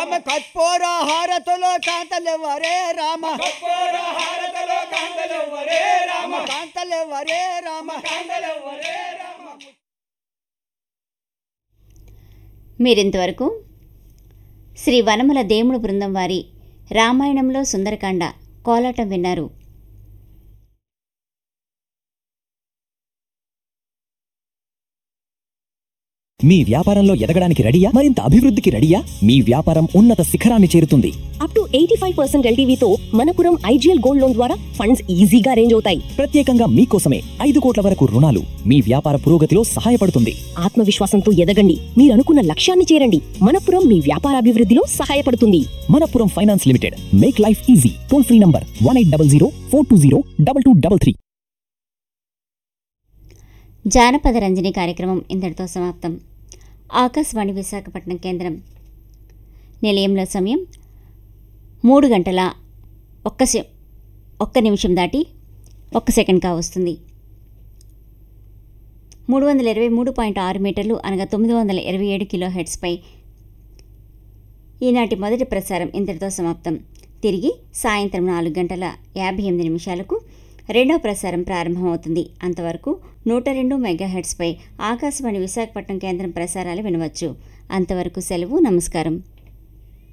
రామ కర్పూర హారతులో కాంతలెవరే రామ కర్పూర హారతలో కాంతలెవ్వరే రామ కాంతలెవరే రామ కాంతలెవ్వరే రామ మీరింతవరకు శ్రీ వనముల దేముడు బృందం వారి రామాయణంలో సుందరకాండ కోలాటం విన్నారు మీ వ్యాపారంలో ఎదగడానికి రెడీయా మరింత అభివృద్ధికి రెడీయా మీ వ్యాపారం ఉన్నత శిఖరాన్ని చేరుతుంది up to eighty five percent ఎల్టీవీతో మనపురం ఐజీఎల్ గోల్డ్ లోన్ ద్వారా ఫండ్స్ ఈజీగా అరేంజ్ అవుతాయి ప్రత్యేకంగా మీకోసమే ఐదు కోట్ల వరకు రుణాలు మీ వ్యాపార పురోగతిలో సహాయపడుతుంది ఆత్మవిశ్వాసంతో ఎదగండి మీరు అనుకున్న లక్ష్యాన్ని చేరండి మనపురం మీ వ్యాపారాభివృద్ధిలో సహాయపడుతుంది Manappuram finance limited make life easy toll free number one eight double zero four two zero double two double three జానపద రంజని కార్యక్రమం ఇంతటితో సమాప్తం ఆకాశవాణి విశాఖపట్నం కేంద్రం నిలయంలో సమయం మూడు గంటల ఒక్క సె ఒక్క నిమిషం దాటి ఒక్క సెకండ్ కావస్తుంది మూడు వందల ఇరవై మూడు పాయింట్ ఆరు మీటర్లు అనగా తొమ్మిది వందల ఇరవై ఏడు కిలో హెడ్స్పై ఈనాటి మొదటి ప్రసారం ఇంతటితో సమాప్తం తిరిగి సాయంత్రం నాలుగు గంటల యాభై ఎనిమిది నిమిషాలకు రెండవ ప్రసారం ప్రారంభమవుతుంది అంతవరకు నూట రెండు మెగాహెడ్స్పై ఆకాశవాణి విశాఖపట్నం కేంద్రం ప్రసారాలు వినవచ్చు అంతవరకు సెలవు నమస్కారం